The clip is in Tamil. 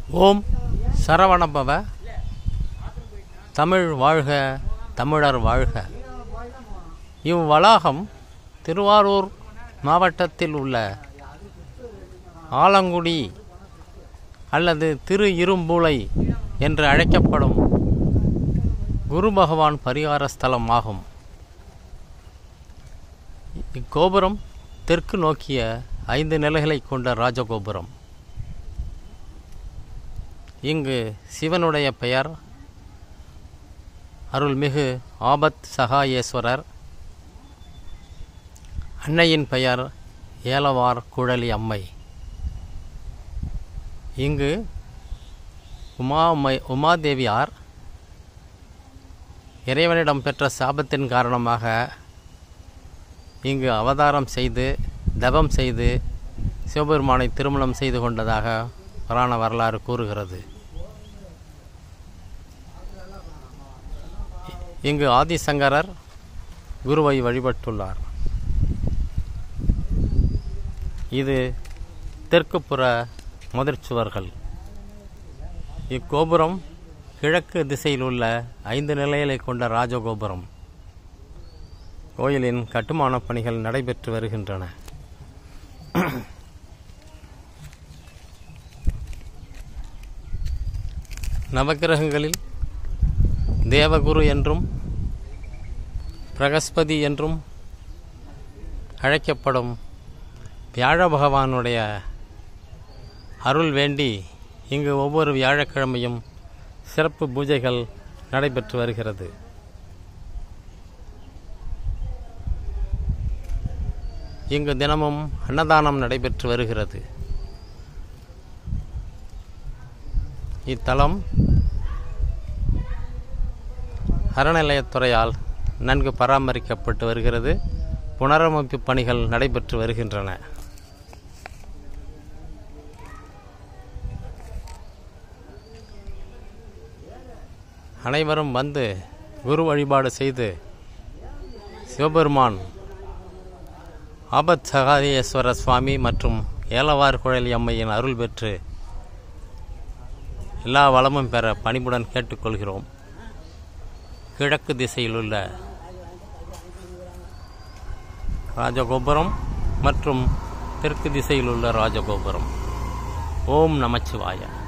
ஓம் சரவணபவ தமிழ் வாழ்க தமிழர் வாழ்க இவ்வளாகம் திருவாரூர் மாவட்டத்தில் உள்ள ஆலங்குடி அல்லது திரு இரும்பூலை என்று அழைக்கப்படும் குரு பகவான் பரிகார ஸ்தலம் ஆகும் இக்கோபுரம் தெற்கு நோக்கிய ஐந்து நிலைகளை கொண்ட ராஜகோபுரம் இங்கு சிவனுடைய பெயர் அருள்மிகு ஆபத் சகாயேஸ்வரர் அன்னையின் பெயர் ஏலவார் குழலி அம்மை இங்கு உமா அம்மை உமாதேவியார் இறைவனிடம் பெற்ற சாபத்தின் காரணமாக இங்கு அவதாரம் செய்து தவம் செய்து சிவபெருமானை திருமணம் செய்து கொண்டதாக புராண வரலாறு கூறுகிறது இங்கு ஆதிசங்கரர் குருவை வழிபட்டுள்ளார் இது தெற்குப்புற முதற்சுவர்கள் இக்கோபுரம் கிழக்கு திசையில் உள்ள ஐந்து நிலைகளை கொண்ட ராஜகோபுரம் கோயிலின் கட்டுமானப் பணிகள் நடைபெற்று வருகின்றன நவக்கிரகங்களில் தேவகுரு என்றும் பிரகஸ்பதி என்றும் அழைக்கப்படும் வியாழ பகவானுடைய அருள் வேண்டி இங்கு ஒவ்வொரு வியாழக்கிழமையும் சிறப்பு பூஜைகள் நடைபெற்று வருகிறது இங்கு தினமும் அன்னதானம் நடைபெற்று வருகிறது இத்தலம் அறநிலையத்துறையால் நன்கு பராமரிக்கப்பட்டு வருகிறது புனரமைப்பு பணிகள் நடைபெற்று வருகின்றன அனைவரும் வந்து குரு வழிபாடு செய்து சிவபெருமான் ஆபத் சகாதீஸ்வர சுவாமி மற்றும் ஏலவார் குழலி அம்மையின் அருள் பெற்று எல்லா வளமும் பெற பணிவுடன் கேட்டுக்கொள்கிறோம் கிழக்கு திசையில் உள்ள ராஜகோபுரம் மற்றும் தெற்கு திசையில் உள்ள ராஜகோபுரம் ஓம் நமச்சிவாய